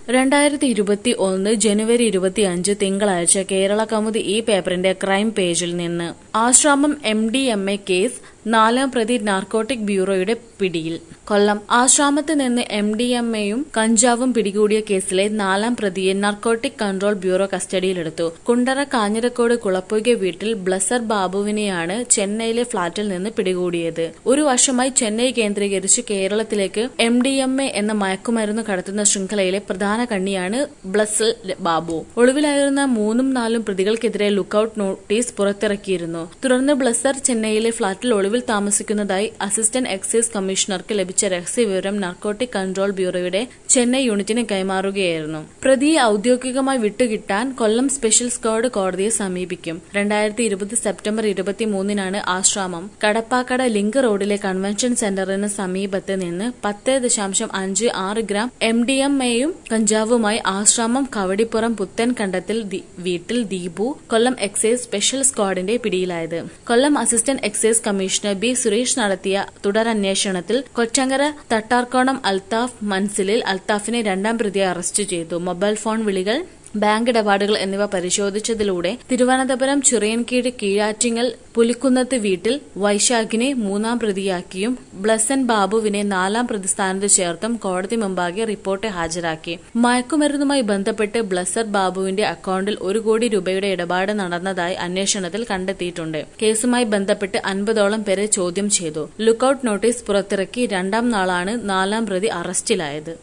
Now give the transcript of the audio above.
രണ്ടായിരത്തി ഇരുപത്തി ഒന്ന് ജനുവരി ഇരുപത്തിയഞ്ച് തിങ്കളാഴ്ച കേരള കൗമുദി ഈ പേപ്പറിന്റെ ക്രൈം പേജിൽ നിന്ന് Asramam M D M A case നാലാം പ്രതി നാർക്കോട്ടിക് ബ്യൂറോയുടെ പിടിയിൽ കൊല്ലം ആശ്രാമത്ത് നിന്ന് എം ഡി എം എയും കഞ്ചാവും പിടികൂടിയ കേസിലെ നാലാം പ്രതിയെ നാർക്കോട്ടിക് കൺട്രോൾ ബ്യൂറോ കസ്റ്റഡിയിലെടുത്തു കുണ്ടറ കാഞ്ഞിരക്കോട് കുളപ്പുക വീട്ടിൽ ബ്ലസർ ബാബുവിനെയാണ് ചെന്നൈയിലെ ഫ്ളാറ്റിൽ നിന്ന് പിടികൂടിയത് ഒരു വർഷമായി ചെന്നൈ കേന്ദ്രീകരിച്ച് കേരളത്തിലേക്ക് എം ഡി എം എ എന്ന മയക്കുമരുന്ന് കടത്തുന്ന ശൃംഖലയിലെ പ്രധാന കണ്ണിയാണ് ബ്ലസൽ ബാബു ഒളിവിലായിരുന്ന മൂന്നും നാലും പ്രതികൾക്കെതിരെ ലുക്കൌട്ട് നോട്ടീസ് പുറത്തിറക്കിയിരുന്നു തുടർന്ന് ബ്ലസർ ചെന്നൈയിലെ ഫ്ളാറ്റിൽ ഒളിവിൽ താമസിക്കുന്നതായി അസിസ്റ്റന്റ് എക്സൈസ് കമ്മീഷണർക്ക് ലഭിച്ച രഹസ്യവിവരം നാർക്കോട്ടിക് കൺട്രോൾ ബ്യൂറോയുടെ ചെന്നൈ യൂണിറ്റിന് കൈമാറുകയായിരുന്നു പ്രതിയെ ഔദ്യോഗികമായി വിട്ടുകിട്ടാൻ കൊല്ലം സ്പെഷ്യൽ സ്ക്വാഡ് കോടതിയെ സമീപിക്കും രണ്ടായിരത്തി ഇരുപത് സെപ്റ്റംബർ ഇരുപത്തിമൂന്നിനാണ് ആശ്രാമം കടപ്പാക്കട ലിങ്ക് റോഡിലെ കൺവെൻഷൻ സെന്ററിന് സമീപത്ത് നിന്ന് പത്ത് ദശാംശം അഞ്ച് ആറ് ഗ്രാം എം ഡി എം എയും കഞ്ചാവുമായി ആശ്രാമം കവടിപ്പുറം പുത്തൻ കണ്ടത്തിൽ ദി- വീട്ടിൽ ദീപു കൊല്ലം എക്സൈസ് സ്പെഷ്യൽ സ്ക്വാഡിന്റെ പിടിയിലായത് Kollam assistant excise commissioner B Suresh നടത്തിയ തുടരന്വേഷണത്തിൽ കൊച്ചങ്കര തട്ടാർക്കോണം അൽത്താഫ് മൻസിലിൽ അൽത്താഫിനെ രണ്ടാം പ്രതിയെ അറസ്റ്റ് ചെയ്തു മൊബൈൽ ഫോൺ വിളികൾ ബാങ്ക് ഇടപാടുകൾ എന്നിവ പരിശോധിച്ചതിലൂടെ തിരുവനന്തപുരം ചിറയൻകീഴ് കീഴാറ്റിങ്ങൽ പുലിക്കുന്നത്ത് വീട്ടിൽ വൈശാഖിനെ മൂന്നാം പ്രതിയാക്കിയും ബ്ലസൻ ബാബുവിനെ നാലാം പ്രതിസ്ഥാനത്ത് ചേർത്തും കോടതി മുമ്പാകെ റിപ്പോർട്ട് ഹാജരാക്കി മയക്കുമരുന്നുമായി ബന്ധപ്പെട്ട് ബ്ലസർ ബാബുവിന്റെ അക്കൌണ്ടിൽ ഒരു കോടി രൂപയുടെ ഇടപാട് നടന്നതായി അന്വേഷണത്തിൽ കണ്ടെത്തിയിട്ടുണ്ട് കേസുമായി ബന്ധപ്പെട്ട് അൻപതോളം പേരെ ചോദ്യം ചെയ്തു ലുക്കൌട്ട് നോട്ടീസ് പുറത്തിറക്കി രണ്ടാം നാളാണ് നാലാം പ്രതി അറസ്റ്റിലായത്